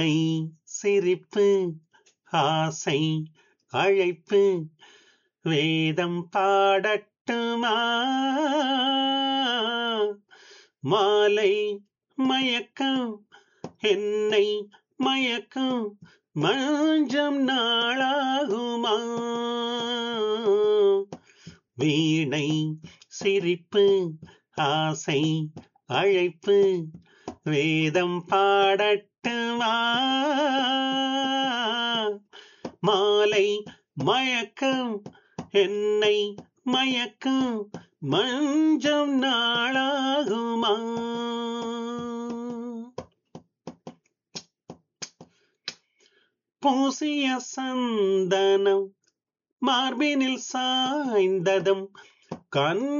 சிரிப்பு ஆசை அழைப்பு வேதம் பாடட்டுமா மாலை மயக்கம் என்னை மயக்கம் மஞ்சம் நாளாகுமா வீணை சிரிப்பு ஆசை அழைப்பு வேதம் பாடட்டுமா மாலை மயக்கம் என்னை மயக்கம் மஞ்சம் நாளாகுமா பூசிய சந்தனம் மார்பினில் சாய்ந்ததும் கண்